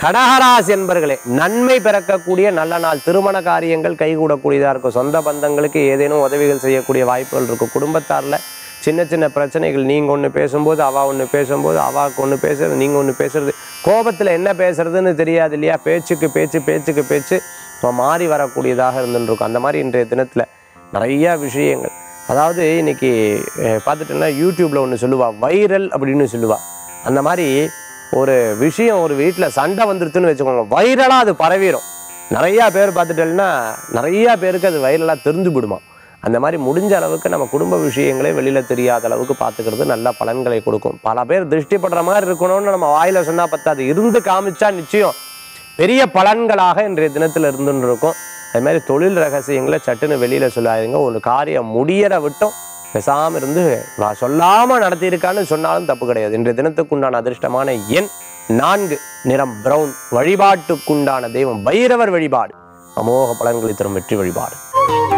கடகராசி என்பர்களே நன்மை பிறக்கக்கூடிய நல்ல நாள் திருமண காரியங்கள் கைகூடக்கூடியதாக இருக்கும் சொந்த பந்தங்களுக்கு ஏதேனும் உதவிகள் செய்யக்கூடிய வாய்ப்புகள் இருக்கும் குடும்பத்தாரில் சின்ன சின்ன பிரச்சனைகள் நீங்கள் ஒன்று பேசும்போது அவள் ஒன்று பேசும்போது அவாவுக்கு ஒன்று பேசுறது நீங்கள் ஒன்று பேசுறது கோபத்தில் என்ன பேசுறதுன்னு தெரியாது இல்லையா பேச்சுக்கு பேச்சு பேச்சுக்கு பேச்சு இப்போ மாறி வரக்கூடியதாக இருந்துருக்கும் அந்த மாதிரி இன்றைய தினத்தில் நிறைய விஷயங்கள் அதாவது இன்னைக்கு அஹ், பார்த்துட்டோம்னா யூடியூப்பில் ஒன்று சொல்லுவா வைரல் அப்படின்னு சொல்லுவா அந்த மாதிரி ஒரு விஷயம் ஒரு வீட்டில் சண்டை வந்துருச்சுன்னு வச்சுக்கோங்க வைரலாக அது பரவிடும் நிறையா பேர் பார்த்துட்டோம்னா நிறையா பேருக்கு அது வைரலாக தெரிஞ்சு விடுமா அந்த மாதிரி முடிஞ்ச அளவுக்கு நம்ம குடும்ப விஷயங்களே வெளியில் தெரியாத அளவுக்கு பார்த்துக்கிறது நல்ல பலன்களை கொடுக்கும் பல பேர் திருஷ்டிப்படுற மாதிரி இருக்கணும்னு நம்ம வாயில சொன்னால் பத்தாது இருந்து காமிச்சா நிச்சயம் பெரிய பலன்களாக இன்றைய தினத்தில் இருந்துன்னு இருக்கும் அது மாதிரி தொழில் ரகசியங்களை சட்டுன்னு வெளியில் சொல்லாதீங்க ஒரு காரியம் முடியற விட்டும் பேசாமல் இருந்து வா சொல்லாமல் நடத்தியிருக்கான்னு சொன்னாலும் தப்பு கிடையாது இன்றைய தினத்துக்குண்டான அதிர்ஷ்டமான எண் நான்கு நிறம் பிரவுன் வழிபாட்டுக்குண்டான தெய்வம் பைரவர் வழிபாடு அமோக பலன்களை தரும் வெற்றி வழிபாடு